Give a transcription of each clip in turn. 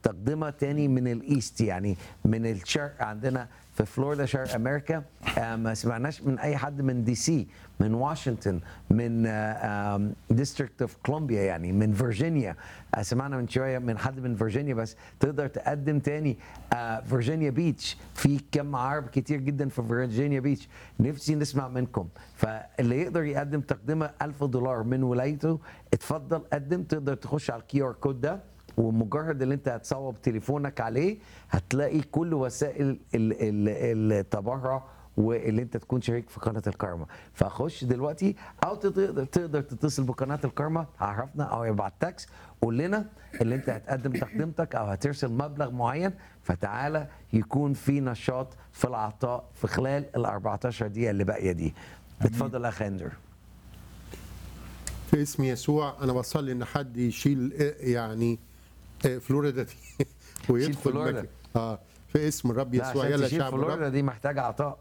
تقدمه تاني من الايست يعني من الشرق عندنا في فلوريدا شرق امريكا آه، ما سمعناش من اي حد من دي سي من واشنطن من ديستريكت اوف كولومبيا يعني من فيرجينيا آه، سمعنا من شويه من حد من فيرجينيا بس تقدر تقدم تاني آه، فيرجينيا بيتش في كم عرب كتير جدا في فيرجينيا بيتش نفسي نسمع منكم فاللي يقدر يقدم تقدمه 1000 دولار من ولايته اتفضل قدم تقدر تخش على الكيو ار كود ده ومجرد اللي انت هتصوب تليفونك عليه هتلاقي كل وسائل ال- ال- التبرع واللي انت تكون شريك في قناه الكارما فخش دلوقتي او تقدر تقدر تتصل بقناه الكارما عرفنا او ابعت تاكس قول لنا اللي انت هتقدم تقدمتك او هترسل مبلغ معين فتعالى يكون في نشاط في العطاء في خلال ال 14 دقيقه اللي باقيه دي اتفضل يا اخ اندر في اسم يسوع انا بصلي ان حد يشيل آه، يعني آه، فلوريدا دي ويدخل فلوريدا. مكة. اه في اسم الرب لا يسوع عشان يلا تشيل شعب فلوريدا الرب دي محتاجه عطاء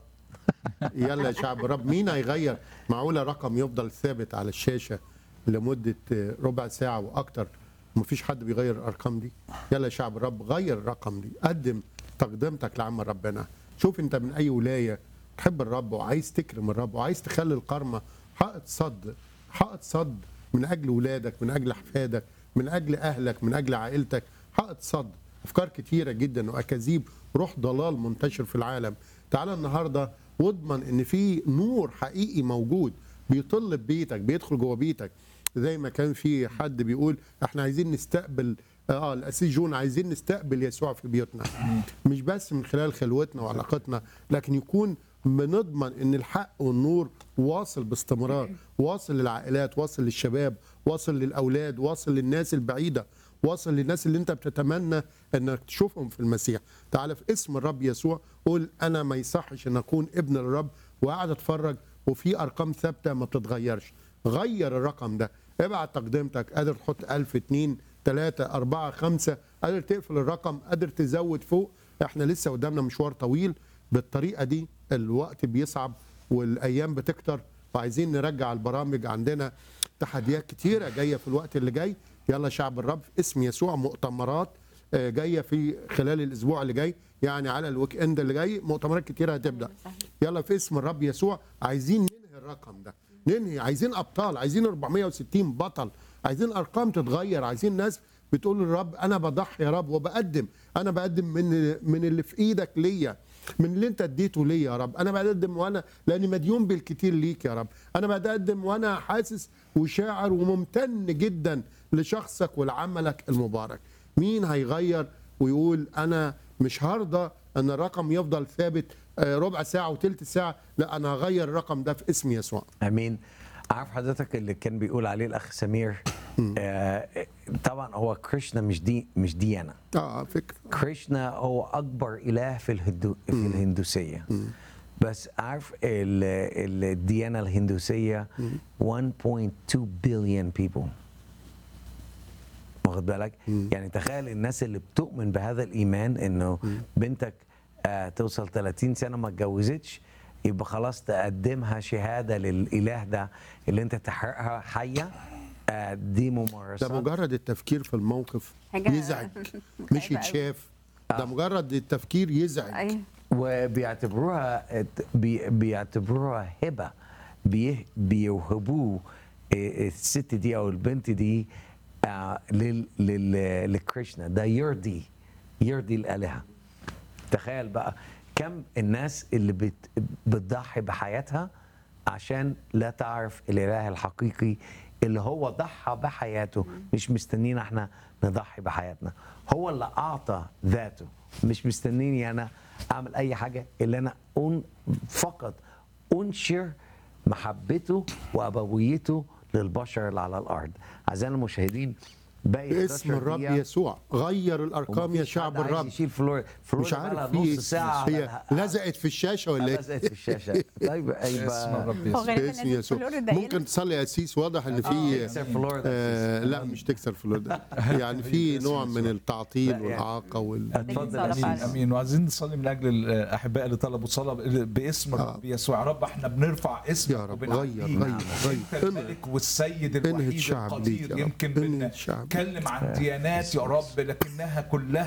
يلا يا شعب الرب مين هيغير معقوله رقم يفضل ثابت على الشاشه لمده آه، ربع ساعه واكتر ومفيش حد بيغير الارقام دي يلا يا شعب الرب غير الرقم دي قدم تقدمتك لعمل ربنا شوف انت من اي ولايه تحب الرب وعايز تكرم الرب وعايز تخلي الكرمه حائط صد حائط صد من اجل ولادك من اجل احفادك من اجل اهلك من اجل عائلتك حائط صد افكار كتيره جدا واكاذيب روح ضلال منتشر في العالم تعال النهارده واضمن ان في نور حقيقي موجود بيطل ببيتك بيدخل جوه بيتك زي ما كان في حد بيقول احنا عايزين نستقبل اه الاسيس جون عايزين نستقبل يسوع في بيوتنا مش بس من خلال خلوتنا وعلاقتنا لكن يكون بنضمن ان الحق والنور واصل باستمرار واصل للعائلات واصل للشباب واصل للاولاد واصل للناس البعيده واصل للناس اللي انت بتتمنى انك تشوفهم في المسيح تعال في اسم الرب يسوع قول انا ما يصحش ان اكون ابن الرب وقاعد اتفرج وفي ارقام ثابته ما بتتغيرش غير الرقم ده ابعت تقدمتك قادر تحط 1000 2 3 4 5 قادر تقفل الرقم قادر تزود فوق احنا لسه قدامنا مشوار طويل بالطريقه دي الوقت بيصعب والايام بتكتر وعايزين نرجع البرامج عندنا تحديات كتيره جايه في الوقت اللي جاي يلا شعب الرب اسم يسوع مؤتمرات آه، جايه في خلال الاسبوع اللي جاي يعني على الويك اند اللي جاي مؤتمرات كتيره هتبدا يلا في اسم الرب يسوع عايزين ننهي الرقم ده ننهي عايزين ابطال عايزين 460 بطل عايزين ارقام تتغير عايزين ناس بتقول للرب انا بضحي يا رب وبقدم انا بقدم من من اللي في ايدك ليا من اللي انت اديته ليا يا رب انا بقدم وانا لاني مديون بالكتير ليك يا رب انا بقدم وانا حاسس وشاعر وممتن جدا لشخصك ولعملك المبارك مين هيغير ويقول انا مش هرضى ان الرقم يفضل ثابت آه، ربع ساعه وثلث ساعه لا انا هغير الرقم ده في اسم يسوع امين عارف حضرتك اللي كان بيقول عليه الاخ سمير آه طبعا هو كريشنا مش دي مش ديانه اه فكره كريشنا هو اكبر اله في الهندو في الهندوسيه بس عارف ال- الديانه الهندوسيه 1.2 بليون بيبل واخد بالك يعني تخيل الناس اللي بتؤمن بهذا الايمان انه بنتك آه توصل 30 سنه ما اتجوزتش يبقى خلاص تقدمها شهاده للاله ده اللي انت تحرقها حيه آه دي ده ممارسات مجرد التفكير في الموقف حاجة يزعج مش متعبة أوي. يتشاف ده مجرد التفكير يزعج ايوه وبيعتبروها بي بيعتبروها هبه بي بيوهبوه إيه، الست دي او البنت دي آه، لل لل لكريشنا ده يرضي يرضي الالهه تخيل بقى كم الناس اللي بت بتضحي بحياتها عشان لا تعرف الاله الحقيقي اللي هو ضحى بحياته مش مستنينا احنا نضحي بحياتنا هو اللي اعطى ذاته مش مستنيني انا اعمل اي حاجه الا انا أن فقط انشر محبته وابويته للبشر اللي على الارض اعزائنا المشاهدين باقي باسم 11 الرب دقيقة يسوع غير الارقام يا ومفيش شعب حد عايز الرب يشيل فلور فلور مش بقالها عارف في نص ساعه هي على- لزقت في الشاشه ولا ايه لزقت في الشاشه طيب اسم يبقى الرب هو يسوع غالبا باسم لازم يسوع فلوريدا ممكن هنا. تصلي يا اسيس واضح ان في تكسر فلوريدا آه لا مش تكسر فلوريدا يعني في باسم نوع من يسوع. التعطيل لا، يعني- والاعاقه وال اتفضل صلاة يا فعلا. سيدي. امين وعايزين نصلي من اجل الاحباء اللي طلبوا صلاه باسم الرب يسوع يا رب احنا بنرفع اسمك يا رب، وبنعليك. غير- غير- غير. انت الملك والسيد الوحيد الشعب ليك يا القدير رب. يمكن انهي الشعب. بنتكلم عن ديانات يا رب لكنها كلها